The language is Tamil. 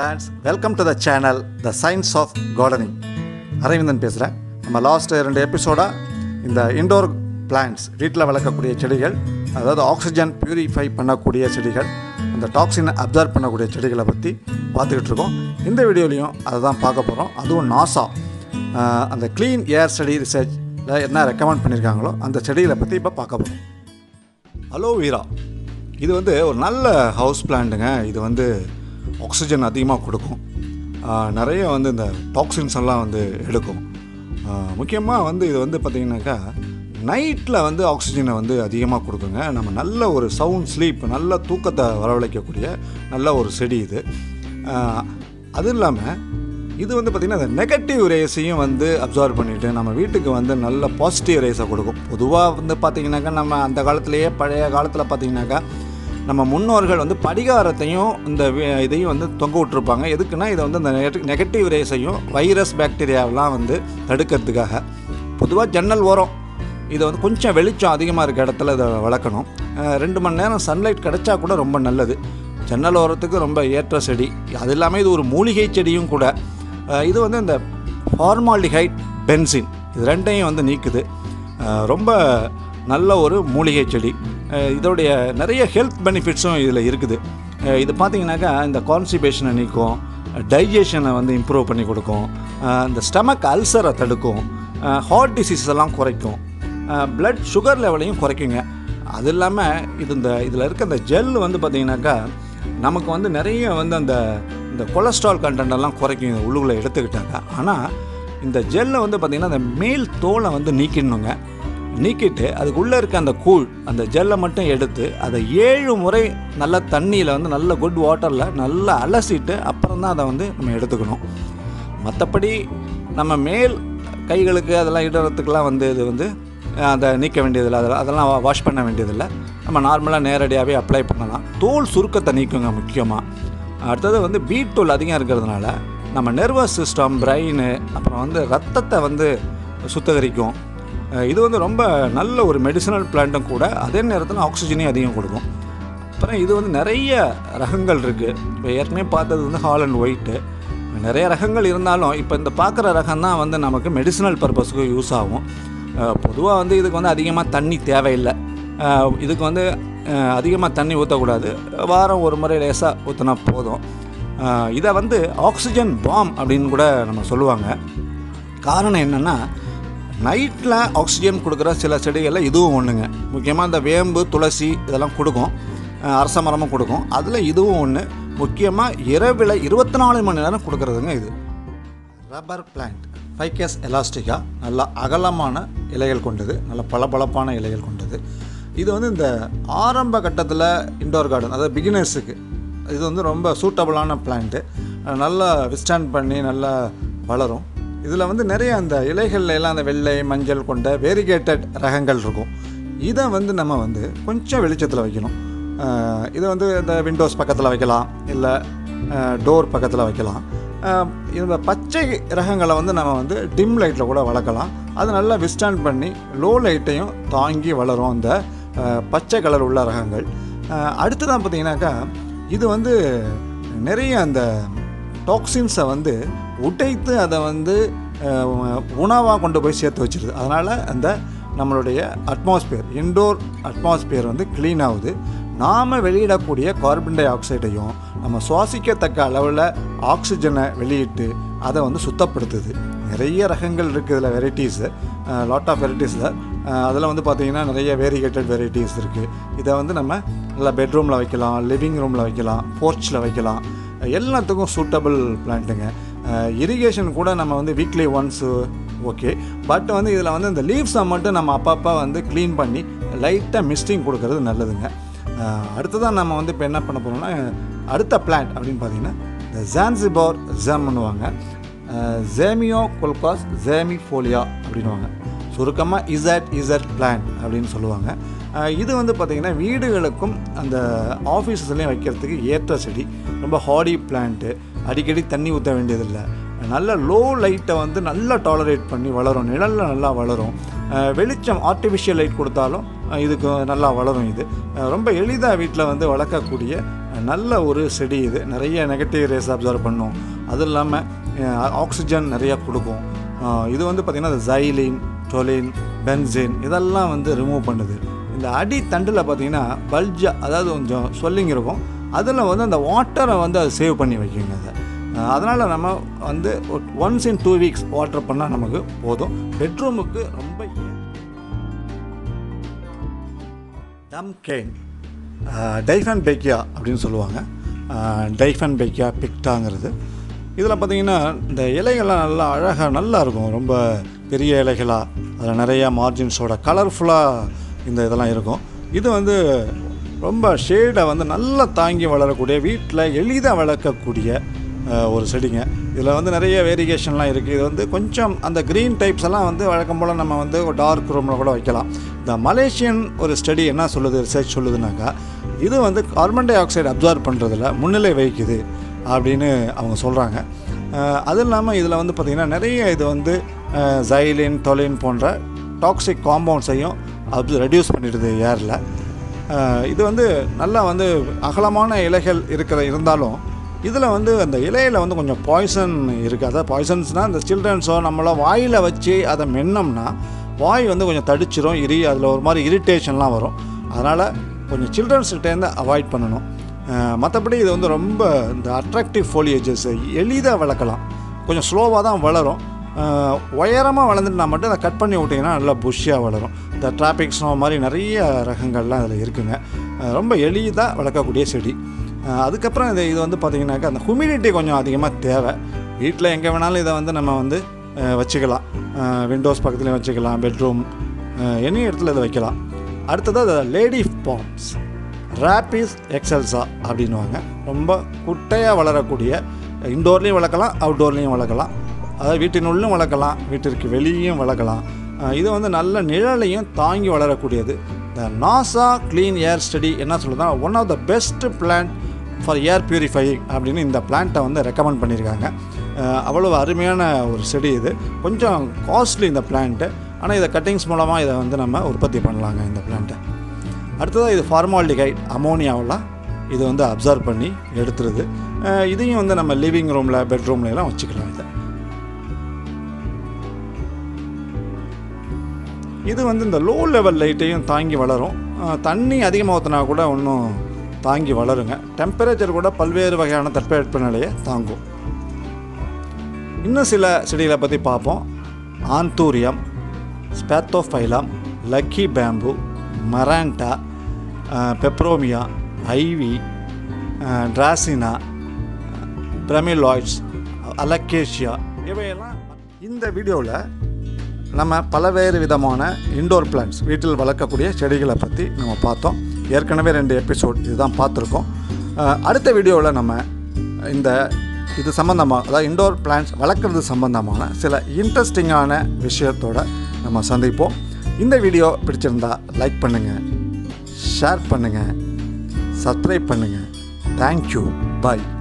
friends welcome to the channel the science of gardening Aravindan பேசுகிறேன் நம்ம லாஸ்ட் ரெண்டு எபிசோடாக இந்த இண்டோர் பிளான்ட்ஸ் வீட்டில் வளர்க்கக்கூடிய செடிகள் அதாவது ஆக்சிஜன் பியூரிஃபை பண்ணக்கூடிய செடிகள் அந்த டாக்ஸினை அப்சர்வ் பண்ணக்கூடிய செடிகளை பற்றி பார்த்துக்கிட்டு இருக்கோம் இந்த வீடியோலையும் அதை தான் பார்க்க போகிறோம் அதுவும் நாசா ஆஹ், அந்த க்ளீன் ஏர் ஸ்டடி ரிசர்ச்சில் என்ன ரெக்கமெண்ட் பண்ணியிருக்காங்களோ அந்த செடிகளை பற்றி இப்போ பார்க்க போகிறோம் அலோவேரா இது வந்து ஒரு நல்ல ஹவுஸ் பிளான்ட்டுங்க இது வந்து ஆக்சிஜன் அதிகமாக கொடுக்கும் ஆஹ் நிறைய வந்து இந்த டாக்ஸின்ஸ் எல்லாம் வந்து எடுக்கும் முக்கியமாக வந்து இது வந்து பார்த்திங்கனாக்கா நைட்டில் வந்து ஆக்சிஜனை வந்து அதிகமாக கொடுக்குங்க நம்ம நல்ல ஒரு சவுண்ட் ஸ்லீப் நல்ல தூக்கத்தை வரவழைக்கக்கூடிய நல்ல ஒரு செடி இது ஆஹ் அதுவும் இல்லாமல் இது வந்து பார்த்திங்கன்னா அந்த நெகட்டிவ் ரேஸையும் வந்து அப்சர்வ் பண்ணிவிட்டு நம்ம வீட்டுக்கு வந்து நல்ல பாசிட்டிவ் ரேஸை கொடுக்கும் பொதுவாக வந்து பார்த்திங்கனாக்கா நம்ம அந்த காலத்திலேயே பழைய காலத்தில் பார்த்திங்கனாக்கா நம்ம முன்னோர்கள் வந்து படிகாரத்தையும் இந்த வி- இதையும் வந்து தொங்க விட்டுருப்பாங்க எதுக்குன்னா இதை வந்து அந்த நெகட்டிவ் ரேஸையும் வைரஸ் பாக்டீரியாவெலாம் வந்து தடுக்கிறதுக்காக பொதுவாக ஜன்னல் ஓரம் இதை வந்து கொஞ்சம் வெளிச்சம் அதிகமாக இருக்க இடத்துல இதை வளர்க்கணும் அஹ் ரெண்டு மணி நேரம் சன்லைட் கிடைச்சா கூட ரொம்ப நல்லது ஜன்னல் ஓரத்துக்கு ரொம்ப ஏற்ற செடி அது இல்லாமல் இது ஒரு மூலிகை செடியும் கூட அஹ் இது வந்து இந்த ஃபார்மாலிஹைட் பென்சின் இது ரெண்டையும் வந்து நீக்குது அஹ் ரொம்ப நல்ல ஒரு மூலிகை செடி அஹ் இதோடைய நிறைய ஹெல்த் பெனிஃபிட்ஸும் இதில் இருக்குது அஹ் இது பார்த்தீங்கன்னாக்கா இந்த கான்ஸ்டிபேஷனை நீக்கும் டைஜஷனை வந்து இம்ப்ரூவ் பண்ணி கொடுக்கும் அஹ் இந்த ஸ்டமக் அல்சரை தடுக்கும் ஹார்ட் டிசீஸ் எல்லாம் குறைக்கும் பிளட் சுகர் லெவலையும் குறைக்குங்க அது இல்லாமல் இது இந்த இதில் இருக்க அந்த ஜெல் வந்து பார்த்திங்கனாக்கா நமக்கு வந்து நிறைய வந்து அந்த இந்த கொலஸ்ட்ரால் கண்டென்ட் எல்லாம் குறைக்கும் இந்த உள்ளுக்குள்ளே எடுத்துக்கிட்டாங்க ஆனால் இந்த ஜெல்லை வந்து பார்த்திங்கன்னா அந்த மேல் தோலை வந்து நீக்கிடணுங்க நீக்கிட்டு அதுக்குள்ளே இருக்க அந்த கூழ் அந்த ஜெல்லை மட்டும் எடுத்து அதை ஏழு முறை நல்ல தண்ணியில் வந்து நல்ல குட் வாட்டரில் நல்லா அலசிட்டு அப்புறம் தான் அதை வந்து நம்ம எடுத்துக்கணும் மற்றபடி நம்ம மேல் கைகளுக்கு அதெல்லாம் இடறதுக்கெல்லாம் வந்து இது வந்து அஹ், அதை நீக்க வேண்டியதில்லை அதெல்லாம் அதெல்லாம் வாஷ் பண்ண வேண்டியதில்லை நம்ம நார்மலாக நேரடியாகவே அப்ளை பண்ணலாம் தோல் சுருக்கத்தை நீக்குங்க முக்கியமாக அடுத்தது வந்து பீட் தோல் அதிகம் இருக்கிறதுனால நம்ம நர்வஸ் சிஸ்டம் பிரெயின் அப்புறம் வந்து ரத்தத்தை வந்து சுத்தகரிக்கும் அஹ், இது வந்து ரொம்ப நல்ல ஒரு மெடிசினல் பிளான்ட்டும் கூட அதே நேரத்தில் ஆக்சிஜனையும் அதிகம் கொடுக்கும் அப்புறம் இது வந்து நிறைய ரகங்கள் இருக்குது இப்போ ஏற்கனவே பார்த்தது வந்து ஹால் அண்ட் ஒயிட்டு நிறைய ரகங்கள் இருந்தாலும் இப்போ இந்த பார்க்குற ரகம் தான் வந்து நமக்கு மெடிசினல் பர்பஸுக்கு யூஸ் ஆகும் பொதுவாக வந்து இதுக்கு வந்து அதிகமாக தண்ணி தேவையில்லை அஹ் இதுக்கு வந்து அதிகமாக தண்ணி ஊற்றக்கூடாது வாரம் ஒரு முறை லேசாக ஊற்றினா போதும் அஹ் இதை வந்து ஆக்சிஜன் பாம் அப்படின்னு கூட நம்ம சொல்லுவாங்க காரணம் என்னென்னா நைட்டில் ஆக்சிஜன் கொடுக்குற சில செடிகளில் இதுவும் ஒன்றுங்க முக்கியமாக இந்த வேம்பு துளசி இதெல்லாம் கொடுக்கும் அஹ் அரச மரமும் கொடுக்கும் அதில் இதுவும் ஒன்று முக்கியமாக இரவில் இருபத்தி நாலு மணி நேரம் கொடுக்குறதுங்க இது ரப்பர் பிளான்ட் ஃபைக்கஸ் எலாஸ்டிகா நல்ல அகலமான இலைகள் கொண்டது நல்ல பளபளப்பான இலைகள் கொண்டது இது வந்து இந்த ஆரம்ப கட்டத்தில் இண்டோர் கார்டன் அதாவது பிகினர்ஸுக்கு இது வந்து ரொம்ப சூட்டபுளான பிளான்ட்டு நல்லா விஸ்டாண்ட் பண்ணி நல்லா வளரும் இதில் வந்து நிறைய அந்த இலைகள்ல எல்லாம் அந்த வெள்ளை மஞ்சள் கொண்ட வேரிகேட்டட் ரகங்கள் இருக்கும் இதை வந்து நம்ம வந்து கொஞ்சம் வெளிச்சத்தில் வைக்கணும் அஹ் இதை வந்து இந்த விண்டோஸ் பக்கத்தில் வைக்கலாம் இல்லை டோர் பக்கத்தில் வைக்கலாம் அஹ் இந்த பச்சை ரகங்களை வந்து நம்ம வந்து டிம் லைட்டில் கூட வளர்க்கலாம் அது நல்லா விஸ்டாண்ட் பண்ணி லோ லைட்டையும் தாங்கி வளரும் அந்த அஹ், பச்சை கலர் உள்ள ரகங்கள் அஹ், அடுத்ததான் பார்த்தீங்கன்னாக்கா இது வந்து நிறைய அந்த டாக்ஸின்ஸை வந்து உடைத்து அதை வந்து உணவாக கொண்டு போய் சேர்த்து வச்சிருது அதனால் அந்த நம்மளுடைய அட்மாஸ்பியர் இன்டோர் அட்மாஸ்பியர் வந்து க்ளீன் ஆகுது நாம் வெளியிடக்கூடிய கார்பன் டை ஆக்சைடையும் நம்ம சுவாசிக்கத்தக்க அளவில் ஆக்சிஜனை வெளியிட்டு அதை வந்து சுத்தப்படுத்துது நிறைய ரகங்கள் இருக்குது இதில் வெரைட்டிஸு லாட் ஆஃப் வெரைட்டிஸில் அதில் வந்து பார்த்திங்கன்னா நிறைய வேரிகேட்டட் வெரைட்டிஸ் இருக்குது இதை வந்து நம்ம நல்லா பெட்ரூமில் வைக்கலாம் லிவிங் ரூமில் வைக்கலாம் போர்ச்சில் வைக்கலாம் எல்லாத்துக்கும் சூட்டபிள் பிளான்ட்டுங்க இரிகேஷன் கூட நம்ம வந்து வீக்லி ஒன்ஸு ஓகே பட் வந்து இதில் வந்து இந்த லீவ்ஸை மட்டும் நம்ம அப்பப்போ வந்து க்ளீன் பண்ணி லைட்டாக மிஸ்டிங் கொடுக்கறது நல்லதுங்க அஹ் அடுத்ததான் நம்ம வந்து இப்போ என்ன பண்ண போகிறோம்னா அடுத்த பிளான்ட் அப்படின்னு பார்த்தீங்கன்னா இந்த ஜான்சிபார் ஜாம் பண்ணுவாங்க ஜேமியோ கொல்காஸ் ஜேமி ஃபோலியா அப்படின்வாங்க சுருக்கமாக இசட் இசட் பிளான்ட் அப்படின்னு சொல்லுவாங்க அஹ் இது வந்து பார்த்திங்கன்னா வீடுகளுக்கும் அந்த ஆஃபீஸஸ்லேயும் வைக்கிறதுக்கு ஏற்ற செடி ரொம்ப ஹாடி பிளான்ட்டு அடிக்கடி தண்ணி ஊற்ற வேண்டியதில்லை நல்ல லோ லைட்டை வந்து நல்லா டாலரேட் பண்ணி வளரும் நிழலில் நல்லா வளரும் அஹ் வெளிச்சம் ஆர்டிஃபிஷியல் லைட் கொடுத்தாலும் அஹ் இதுக்கு நல்லா வளரும் இது அஹ் ரொம்ப எளிதாக வீட்டில் வந்து வளர்க்கக்கூடிய நல்ல ஒரு செடி இது நிறைய நெகட்டிவ் ரேஸ் அப்சர்வ் பண்ணும் அதுவும் இல்லாமல் ஆக்சிஜன் நிறையா கொடுக்கும் அஹ் இது வந்து பார்த்திங்கன்னா ஜைலின் டொலின் பென்சின் இதெல்லாம் வந்து ரிமூவ் பண்ணுது இந்த அடி தண்டில் பார்த்தீங்கன்னா பல்ஜா அதாவது கொஞ்சம் ஸ்வெல்லிங் இருக்கும் அதில் வந்து அந்த வாட்டரை வந்து அது சேவ் பண்ணி வைக்குங்க அதை அதனால் நம்ம வந்து once in two weeks water பண்ணால் நமக்கு போதும் பெட்ரூமுக்கு ரொம்ப டம் கெயின் டைஃபன் பேக்கியா அப்படின்னு சொல்லுவாங்க டைஃபன் பேக்கியா பிக்டாங்கிறது இதில் பார்த்தீங்கன்னா இந்த இலைகள்லாம் நல்லா அழகாக நல்லா இருக்கும் ரொம்ப பெரிய இலைகளாக அதில் நிறையா மார்ஜின்ஸோட கலர்ஃபுல்லாக இந்த இதெல்லாம் இருக்கும் இது வந்து ரொம்ப ஷேடை வந்து நல்லா தாங்கி வளரக்கூடிய வீட்டில் எளிதாக வளர்க்கக்கூடிய அஹ், ஒரு செடிங்க இதில் வந்து நிறைய வேரியேஷன்லாம் இருக்குது இது வந்து கொஞ்சம் அந்த க்ரீன் டைப்ஸ் எல்லாம் வந்து வழக்கம் போல் நம்ம வந்து ஒரு டார்க் ரூமில் கூட வைக்கலாம் இந்த மலேசியன் ஒரு ஸ்டடி என்ன சொல்லுது ரிசர்ச் சொல்லுதுனாக்கா இது வந்து கார்பன் டை ஆக்சைடு அப்சார்ப் பண்ணுறதுல முன்னிலை வகிக்குது அப்படின்னு அவங்க சொல்கிறாங்க அது இல்லாமல் இதில் வந்து பார்த்திங்கன்னா நிறைய இது வந்து ஜைலின் தொலின் போன்ற டாக்ஸிக் காம்பவுண்ட்ஸையும் அப்ச ரெடியூஸ் பண்ணிடுது ஏரில் இது வந்து நல்லா வந்து அகலமான இலைகள் இருக்கிற இருந்தாலும் இதில் வந்து அந்த இலையில் வந்து கொஞ்சம் பாய்சன் இருக்குது அதாவது பாய்சன்ஸ்னால் இந்த சில்ட்ரன்ஸோ நம்மளோ வாயில் வச்சு அதை மென்னோம்னா வாய் வந்து கொஞ்சம் தடிச்சிரும் இரி அதில் ஒரு மாதிரி இரிட்டேஷன்லாம் வரும் அதனால் கொஞ்சம் சில்ட்ரன்ஸ்கிட்டேருந்து அவாய்ட் பண்ணணும் மற்றபடி இது வந்து ரொம்ப இந்த அட்ராக்டிவ் ஃபோலியேஜஸ் எளிதாக வளர்க்கலாம் கொஞ்சம் ஸ்லோவாக தான் வளரும் உயரமாக வளர்ந்துட்டுனா மட்டும் அதை கட் பண்ணி விட்டிங்கன்னா நல்லா புஷ்ஷாக வளரும் இந்த டிராபிக் ஸ்னோ மாதிரி நிறைய ரகங்கள்லாம் இதில் இருக்குங்க அஹ் ரொம்ப எளிதாக வளர்க்கக்கூடிய செடி அஹ் அதுக்கப்புறம் இது இது வந்து பார்த்திங்கனாக்கா அந்த ஹுமிடிட்டி கொஞ்சம் அதிகமாக தேவை வீட்டில் எங்கே வேணாலும் இதை வந்து நம்ம வந்து அஹ் வச்சுக்கலாம் விண்டோஸ் பக்கத்துலேயும் வச்சுக்கலாம் பெட்ரூம் எனி இடத்துல இதை வைக்கலாம் அடுத்தது அது லேடி பாம்ஸ் ராப்பிஸ் எக்ஸல்ஸா அப்படின்வாங்க ரொம்ப குட்டையாக வளரக்கூடிய இன்டோர்லேயும் வளர்க்கலாம் அவுட்டோர்லேயும் வளர்க்கலாம் அதாவது வீட்டினுள்ளும் வளர்க்கலாம் வீட்டிற்கு வெளியும் வளர்க்கலாம் அஹ் இது வந்து நல்ல நிழலையும் தாங்கி வளரக்கூடியது இந்த நாசா க்ளீன் ஏர் ஸ்டடி என்ன சொல்லுதுன்னா one of the best plant for air purifying அப்படின்னு இந்த பிளான்ட்டை வந்து ரெக்கமெண்ட் பண்ணியிருக்காங்க அஹ் அவ்வளவு அருமையான ஒரு செடி இது கொஞ்சம் காஸ்ட்லி இந்த பிளான்ட்டு ஆனால் இதை கட்டிங்ஸ் மூலமாக இதை வந்து நம்ம உற்பத்தி பண்ணலாங்க இந்த பிளான்ட்டை அடுத்ததாக இது ஃபார்மாலிடிகைட் அமோனியாவெல்லாம் இது வந்து அப்சர்வ் பண்ணி எடுத்துருது அஹ் இதையும் வந்து நம்ம லிவிங் ரூமில் பெட்ரூம்ல எல்லாம் வச்சுக்கலாம் இதை இது வந்து இந்த லோ லெவல் லைட்டையும் தாங்கி வளரும் அஹ் தண்ணி அதிகமாக ஊற்றினா கூட ஒன்றும் தாங்கி வளருங்க டெம்பரேச்சர் கூட பல்வேறு வகையான தட்பவெட்ப நிலையை தாங்கும் இன்னும் சில செடிகளை பற்றி பார்ப்போம் anthurium spathiphyllum lucky bamboo maranta peperomia ivy dracaena bromeliads alocasia இவையெல்லாம் இந்த வீடியோவில் நம்ம பலவேறு விதமான இண்டோர் பிளான்ட்ஸ் வீட்டில் வளர்க்கக்கூடிய செடிகளை பற்றி நம்ம பார்த்தோம் ஏற்கனவே ரெண்டு எபிசோட் இதுதான் பார்த்துருக்கோம் அஹ், அடுத்த வீடியோவில் நம்ம இந்த இது சம்மந்தமாக அதாவது இண்டோர் பிளான்ட்ஸ் வளர்க்குறது சம்மந்தமான சில இன்ட்ரெஸ்டிங்கான விஷயத்தோட நம்ம சந்திப்போம் இந்த வீடியோ பிடிச்சிருந்தா லைக் பண்ணுங்கள் ஷேர் பண்ணுங்கள் சப்ஸ்கிரைப் பண்ணுங்கள் தேங்க்யூ பாய்